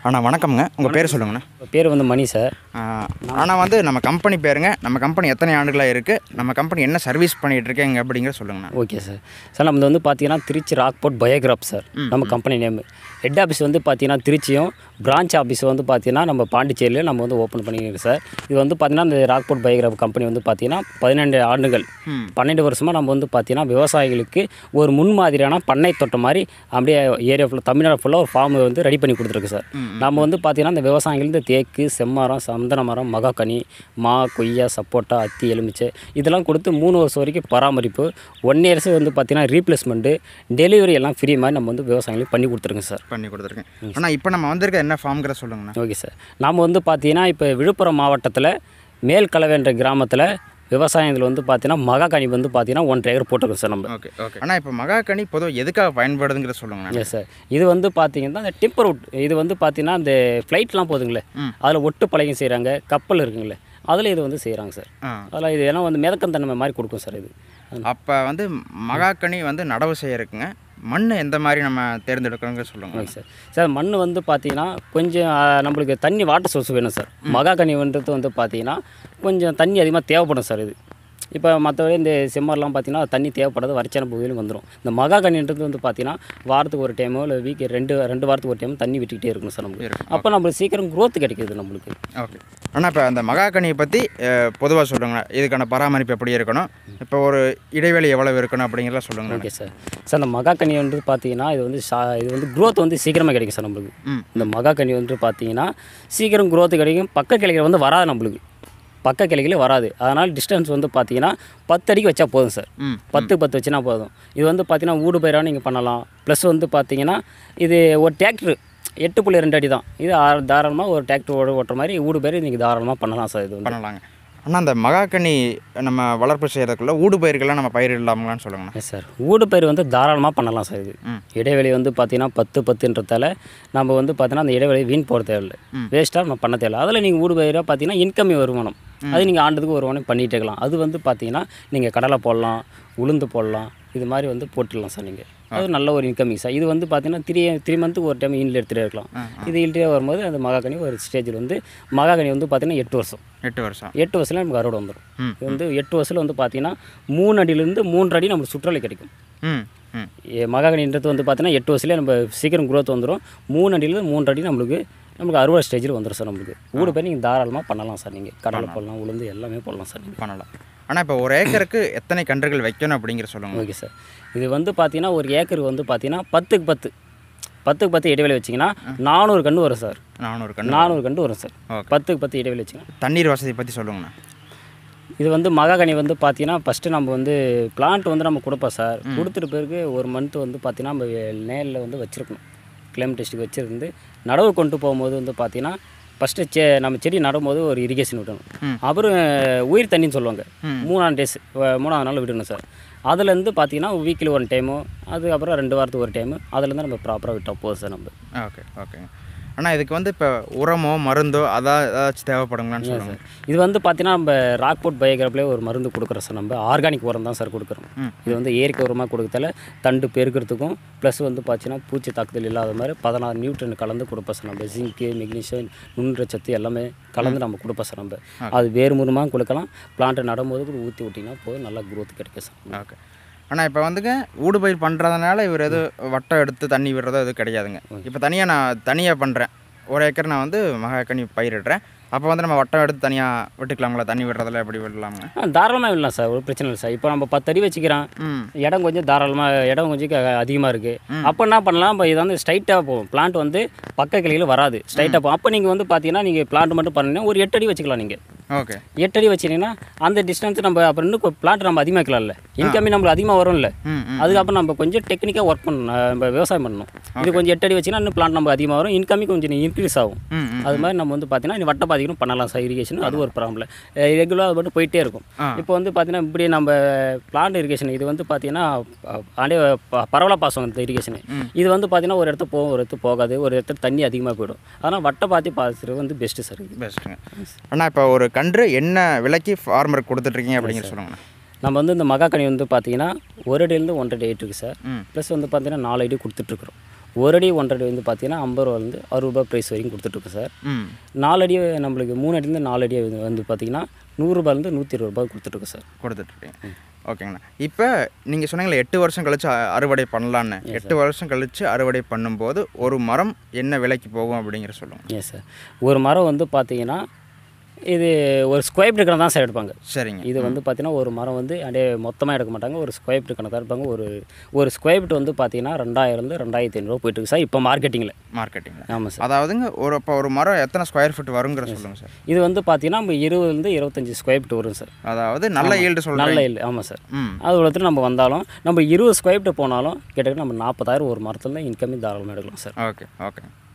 அண்ணா வணக்கம்ங்க உங்கள் பேர் சொல்லுங்கண்ணா பேர் வந்து மணி சார் ஆனால் வந்து நம்ம கம்பெனி பேருங்க நம்ம கம்பெனி எத்தனை ஆண்டுகளாக இருக்குது நம்ம கம்பெனி என்ன சர்வீஸ் பண்ணிகிட்டு இருக்கேங்க அப்படிங்கிற சொல்லுங்கண்ணா ஓகே சார் சார் நம்ம வந்து பார்த்தீங்கன்னா திருச்சி ராக்போர்ட் பயோகிராப் சார் நம்ம கம்பெனி நேம் ஹெட் ஆஃபீஸ் வந்து பார்த்தீங்கன்னா திருச்சியும் பிரான்ச் ஆஃபீஸ் வந்து பார்த்தீங்கன்னா நம்ம பாண்டிச்சேரியில் நம்ம வந்து ஓப்பன் பண்ணியிருக்கோம் சார் இது வந்து பார்த்தீங்கன்னா இந்த ராக்போர்ட் பயோகிராப் கம்பெனி வந்து பார்த்தீங்கன்னா பதினெண்டு ஆண்டுகள் பன்னெண்டு வருஷமாக நம்ம வந்து பார்த்தீங்கன்னா விவசாயிகளுக்கு ஒரு முன்மாதிரியான பண்ணை தோட்டம் மாதிரி அப்படியே ஏரியா ஃபுல்லாக தமிழ்நாடு ஃபுல்லாக ஒரு ஃபார்ம் வந்து ரெடி பண்ணி கொடுத்துருக்கு சார் நம்ம வந்து பார்த்தீங்கன்னா இந்த விவசாயிகள் இந்த தேக்கு செம்மரம் சந்தன மரம் மகாக்கனி மா கொய்யா சப்போட்டா அத்தி எலுமிச்சை இதெல்லாம் கொடுத்து மூணு வருஷம் வரைக்கும் பராமரிப்பு ஒன் இயர்ஸ் வந்து பார்த்தீங்கன்னா ரீப்ளேஸ்மெண்ட்டு டெலிவரி எல்லாம் ஃப்ரீ மாதிரி நம்ம வந்து விவசாயிகளுக்கு பண்ணி கொடுத்துருங்க சார் பண்ணி கொடுத்துருக்கேன் ஆனால் இப்போ நம்ம வந்திருக்க என்ன ஃபார்ம்ங்கிற சொல்லுங்கண்ணா ஓகே சார் நாம் வந்து பார்த்தீங்கன்னா இப்போ விழுப்புரம் மாவட்டத்தில் மேல்கலவைன்ற கிராமத்தில் விவசாயத்தில் வந்து பார்த்தீங்கன்னா மகாக்கனி வந்து பார்த்தீங்கன்னா ஒன்றரை ஏக்கர் போட்டிருக்கோம் சார் நம்ம ஓகே ஓகே ஆனால் இப்போ மகாக்கனி பொதுவாக எதுக்காக பயன்படுதுங்கிற சொல்லுங்கண்ணா எஸ் சார் இது வந்து பார்த்தீங்கன்னா இந்த டிம்பர் உட் இது வந்து பார்த்தீங்கன்னா இந்த ஃப்ளைட்லாம் போதுங்களே அதில் ஒட்டு பழகம் செய்கிறாங்க கப்பல் இருக்குங்களே அதில் இது வந்து செய்கிறாங்க சார் ஆ அதில் இது ஏன்னா வந்து மிதக்கந்தன்மை மாதிரி கொடுக்கும் சார் இது அப்போ வந்து மகாக்கனி வந்து நடவு செய்யறதுக்குங்க மண் எந்த மாதிரி நம்ம தேர்ந்தெடுக்கணுங்கிற சொல்லுங்க ஓகே சார் சார் மண் வந்து பார்த்தீங்கன்னா கொஞ்சம் ஆ, நம்மளுக்கு தண்ணி வாட்டர் சோர்ஸ் வேணும் சார் மகாக்கனின்றது வந்து பார்த்தீங்கன்னா கொஞ்சம் தண்ணி அதிகமாக தேவைப்படும் சார் இது இப்போ மற்றபடி இந்த செம்மர்லாம் பார்த்தீங்கன்னா தண்ணி தேவைப்படாது வறட்சியான பகுதியிலும் வந்துடும் இந்த மகாக்கனின்றது வந்து பார்த்தீங்கன்னா வாரத்துக்கு ஒரு டைமோ இல்லை வீக் ரெண்டு ரெண்டு வாரத்துக்கு ஒரு டைம் தண்ணி விட்டுக்கிட்டே இருக்கணும் சார் நம்மளுக்கு இருக்கும். அப்போ நம்மளுக்கு சீக்கிரம் growth கிடைக்குது நம்மளுக்கு ஓகே ஆனால் இப்போ அந்த மகாக்கனியை பற்றி பொதுவாக சொல்லுங்க இதுக்கான பராமரிப்பு எப்படி இருக்கணும் இப்போ ஒரு இடைவெளி எவ்வளவு இருக்கணும் அப்படிங்கிறத சொல்லுங்க ஓகே சார் சார் இந்த மகாக்கனி வந்து பார்த்தீங்கன்னா இது வந்து சா இது வந்து growth வந்து சீக்கிரமாக கிடைக்கும் சார் நம்மளுக்கு ம். இந்த மகாக்கனி வந்து பார்த்தீங்கன்னா சீக்கிரம் growth கிடைக்கும் பக்க கிளைகள் வந்து வராது நம்மளுக்கு பக்க கிளைகளே வராது அதனால் டிஸ்டன்ஸ் வந்து பார்த்தீங்கன்னா பத்து அடிக்கு வச்சா போதும் சார் ம் பத்து பத்து வச்சுனா போதும் இது வந்து பார்த்தீங்கன்னா ஊடு பயிராக நீங்கள் பண்ணலாம் ப்ளஸ் வந்து பார்த்தீங்கன்னா இது ஒரு டிராக்டர் எட்டு புள்ளி ரெண்டு அடி தான் இது ஆ- தாராளமாக ஒரு டிராக்டர் ஓட ஓட்டுற மாதிரி ஊடு பயிர் நீங்கள் தாராளமாக பண்ணலாம் சார் இது வந்து பண்ணலாங்க ஆனால் அந்த மகாக்கனி நம்ம வளர்ப்பு செய்கிறதுக்குள்ள ஊடு பயிர்கள்லாம் நம்ம பயிரிடலாமலான்னு சொல்லுங்கண்ணா எஸ் சார் ஊடு பயிர் வந்து தாராளமாக பண்ணலாம் சார் இது ம். இடைவெளி வந்து பார்த்தீங்கன்னா பத்து பத்துன்றதால நம்ம வந்து பார்த்தீங்கன்னா அந்த இடைவெளி வீண் போட தேவையில்லை வேஸ்ட்டாக நம்ம பண்ண தேவையில்லை அதில் நீங்கள் ஊடு பயிராக பார்த்தீங்கன்னா இன்கம்மி வருமானம் அது நீங்கள் ஆண்டுக்கு வருமானம் பண்ணிகிட்டே இருக்கலாம் அது வந்து பார்த்தீங்கன்னா நீங்கள் கடலை போடலாம் உளுந்து போடலாம் இது மாதிரி வந்து போட்டுடலாம் சார் நீங்கள் அது நல்ல ஒரு இன்கமிங் சார் இது வந்து பார்த்தீங்கன்னா த்ரீ த்ரீ மந்த்துக்கு ஒரு டைம் ஈல்டு எடுத்துகிட்டே இருக்கலாம் இது ஈல்டே வரும்போது அந்த மகாகனி ஒரு ஸ்டேஜில் வந்து மகாகனி வந்து பார்த்தீங்கன்னா எட்டு வருஷம் எட்டு வருஷம் எட்டு வருஷத்துல நமக்கு அறுவடை வந்துடும் ம். இது வந்து எட்டு வருஷத்தில் வந்து பார்த்தீங்கன்னா மூணு அடியிலேருந்து மூன்று அடி நமக்கு சுற்றலை கிடைக்கும் ம் ம் ஏ- மகாகனின்றது வந்து பார்த்தீங்கன்னா எட்டு வருஷத்துலேயே நம்ம சீக்கிரம் growth வந்துடும் மூணு அடியிலேருந்து மூன்று அடி நம்மளுக்கு நமக்கு அறுவடை ஸ்டேஜில் வந்துடும் சார் நம்மளுக்கு ஊடு போய் நீங்கள் தாராளமாக பண்ணலாம் சார் நீங்கள் கடலை போடலாம் உளுந்து எல்லாமே போடலாம் சார் நீங்கள் பண்ணலாம் ஆனால் இப்போ ஒரு ஏக்கருக்கு எத்தனை கன்றுகள் வைக்கணும் அப்படிங்கிற சொல்லுங்க ஓகே சார் இது வந்து பார்த்தீங்கன்னா ஒரு ஏக்கருக்கு வந்து பார்த்தீங்கன்னா பத்துக்கு பத்து பத்துக்கு பத்து இடைவெளி வச்சிங்கன்னா நானூறு கன்று வரும் சார் நானூறு கன்று நானூறு கன்று வரும் சார் ஓகே. பத்துக்கு பத்து இடைவெளி வச்சிங்கன்னா தண்ணீர் வசதி பற்றி சொல்லுங்கண்ணா இது வந்து மகாகனி வந்து பார்த்தீங்கன்னா ஃபஸ்ட்டு நம்ம வந்து பிளான்ட் வந்து நம்ம கொடுப்போம் சார் கொடுத்துட்டு பிறகு ஒரு மந்த் வந்து பார்த்தீங்கன்னா நம்ம நேரில் வந்து வச்சுருக்கணும் கிளைமேட் டெஸ்ட்டுக்கு வச்சுருந்து நடவு கொண்டு போகும்போது வந்து பார்த்தீங்கன்னா ஃபஸ்ட்டு செ நம்ம செடி நடும்போது ஒரு இரிகேஷன் விடணும் அப்புறம் உயிர் தண்ணின்னு சொல்லுவாங்க மூணாம் டேஸ் மூணாவது நாள் விடணும் சார் அதுலேருந்து பார்த்தீங்கன்னா வீக்லி ஒன் டைமு அதுக்கப்புறம் ரெண்டு வாரத்துக்கு ஒரு டைமு அதுலேருந்து நம்ம ப்ராப்பராக விட்டால் போதும் சார் நம்ம ஓகே ஓகேங்க ஆனால் இதுக்கு வந்து இப்போ உரமோ மருந்தோ அதான் ஏதாச்சும் தேவைப்படுங்களான்னு சொல்லுங்க இது வந்து பார்த்தீங்கன்னா நம்ம ராக்போர்ட் பயோகிராஃபிலே ஒரு மருந்து கொடுக்குறோம் சார் நம்ம ஆர்கானிக் உரம் தான் சார் கொடுக்குறோம் இது வந்து இயற்கை உரமாக கொடுக்கறதால தண்டு பெருக்கிறதுக்கும் ப்ளஸ் வந்து பார்த்தீங்கன்னா பூச்சி தாக்குதல் இல்லாத மாதிரி பதினாறு நியூட்ரன் கலந்து கொடுப்போம் சார் நம்ம ஜிங்க்கு மெக்னீஷியம் நுண்ணுச்சத்து எல்லாமே கலந்து நம்ம கொடுப்போம் சார் நம்ம அது வேறு மூலமாக கொடுக்கலாம் பிளான்ட்டை நடும்போது கூட ஊற்றி விட்டிங்கன்னா போதும் நல்லா growth கிடைக்கும் சார் ஓகே ஆனால் இப்போ வந்துங்க ஊடு பயிர் பண்ணுறதுனால இவர் எதுவும் வட்டம் எடுத்து தண்ணி விடுறதோ எதுவும் கிடையாதுங்க இப்போ தனியாக நான் தனியாக பண்ணுறேன் ஒரு ஏக்கர் நான் வந்து மகாக்கனி பயிரிடுறேன் அப்போ வந்து நம்ம வட்டம் எடுத்து தனியாக விட்டுக்கலாங்களா தண்ணி விடுறதுல எப்படி விடலாமுங்க ஆ தாராளமாக விடலாம் சார் ஒரு பிரச்சனை இல்லை சார் இப்போ நம்ம பத்து அடி வச்சுக்கிறோம் ம் இடம் கொஞ்சம் தாராளமாக இடம் கொஞ்சம் அதிகமாக இருக்குது அப்போ என்ன பண்ணலாம் இப்போ இது வந்து ஸ்ட்ரைட்டாக போகும் பிளான்ட் வந்து பக்க கிளையில் வராது ஸ்ட்ரைட்டாக போகும் அப்போ நீங்கள் வந்து பார்த்தீங்கன்னா நீங்கள் பிளான்ட் மட்டும் பண்ணீங்கன்னா ஒரு எட்டு அடி வச்சுக்கலாம் நீங்கள் ஓகே எட்டு அடி வச்சிங்கன்னா அந்த டிஸ்டன்ஸ் நம்ம அப்புறம் இன்னும் பிளான்ட் நம்ம அதிகமாக்கலாம்ல இன்கம்மி நம்மளுக்கு அதிகமாக வரும்ல ம் ம் அதுக்கப்புறம் நம்ம கொஞ்சம் டெக்னிக்காக ஒர்க் பண்ணணும் நம்ம விவசாயம் பண்ணணும் இது கொஞ்சம் எட்டு அடி வச்சுன்னா இன்னும் பிளான்ட் நமக்கு அதிகமாக வரும் இன்கம்மி கொஞ்சம் இன்க்ரீஸ் ஆகும் ம் ம் அது மாதிரி நம்ம வந்து பார்த்தீங்கன்னா இந்த வட்டப்பாதைக்கும் பண்ணலாம் சார் இரிகேஷன் அது ஒரு ப்ராப்ளம் ரெகுலராக அது மட்டும் போயிட்டே இருக்கும் ஆ. இப்போ வந்து பார்த்தீங்கன்னா இப்படி நம்ம பிளான்ட் இரிகேஷன் இது வந்து பார்த்தீங்கன்னா ஆண்டே பரவலாக பாசம் இந்த இரிகேஷன் இது வந்து பார்த்தீங்கன்னா ஒரு இடத்து போகும் ஒரு இடத்து போகாது ஒரு இடத்துல தண்ணி அதிகமாக போயிடும் அதனால் வட்டப்பாத்தி பாசுறது வந்து பெஸ்ட்டு சார் இது பெஸ்ட்டுங்க அண்ணா இப்போ ஒரு கன்று என்ன விலைக்கு ஃபார்மருக்கு கொடுத்துட்ருக்கீங்க அப்படிங்கிற சொல்லுங்கண்ணா நம்ம வந்து இந்த மகாக்கனி வந்து பார்த்தீங்கன்னா ஒரு அடியிலேருந்து ஒன்றரை அடி இருக்குது சார் ம் ப்ளஸ் வந்து பார்த்தீங்கன்னா நாலு அடி கொடுத்துட்ருக்குறோம் ஒரு அடி ஒன்றரை அடி வந்து பார்த்தீங்கன்னா ஐம்பது ரூபாலேருந்து அறுபது ரூபாய் ப்ரைஸ் வரைக்கும் கொடுத்துட்ருக்கோம் சார் ம் நாலு அடி நம்மளுக்கு மூணு அடிலேருந்து நாலு அடி வந்து வந்து பார்த்தீங்கன்னா நூறுரூபாலேருந்து நூற்றி இருபது ரூபாய் கொடுத்துட்ருக்கோம் சார் கொடுத்துட்ருக்கீங்க ஓகேங்கண்ணா இப்போ நீங்கள் சொன்னீங்களே எட்டு வருஷம் கழிச்சு அ- அறுவடை பண்ணலான்னு எட்டு வருஷம் கழிச்சு அறுவடை பண்ணும்போது ஒரு மரம் என்ன விலைக்கு போகும் அப்படிங்கிற சொல்லுங்கள் எஸ் சார் ஒரு மரம் வந்து பார்த்தீங்கன்னா இது ஒரு ஸ்கொயர் ஃபீட் கணக்கு தான் சார் எடுப்பாங்க சரிங்க இது வந்து பார்த்தீங்கன்னா ஒரு மரம் வந்து அப்படியே மொத்தமாக எடுக்க மாட்டாங்க ஒரு ஸ்கொயர் ஃபீட் கணக்காக இருப்பாங்க ஒரு ஒரு ஸ்கொயர் ஃபீட் வந்து பார்த்தீங்கன்னா ரெண்டாயிரம்லேருந்து ரெண்டாயிரத்தி ஐநூறுரூவா போயிட்டு இருக்கு சார் இப்போ மார்க்கெட்டிங்கில் மார்க்கெட்டிங்கில் ஆமாம் சார் அதாவதுங்க ஒரு இப்போ ஒரு மரம் எத்தனை ஸ்கொயர் ஃபீட் வருங்கிற சொல்லுங்கள் சார் இது வந்து பார்த்தீங்கன்னா நம்ம இருபதுலேருந்து இருபத்தஞ்சி ஸ்கொயர் ஃபீட் வரும் சார் அதாவது நல்ல ஈல்டு நல்ல சொல்கிறேன் இல்லை ஆமாம் சார் ம் அது ஒருத்தர் நம்ம வந்தாலும் நம்ம இருபது ஸ்கொயர் ஃபீட் போனாலும் கிட்டத்தட்ட நம்ம நாற்பதாயிரம் ஒரு மரத்துல இன்கமிங் தாராளமாக எடுக்கலாம் சார் ஓகே ஓகே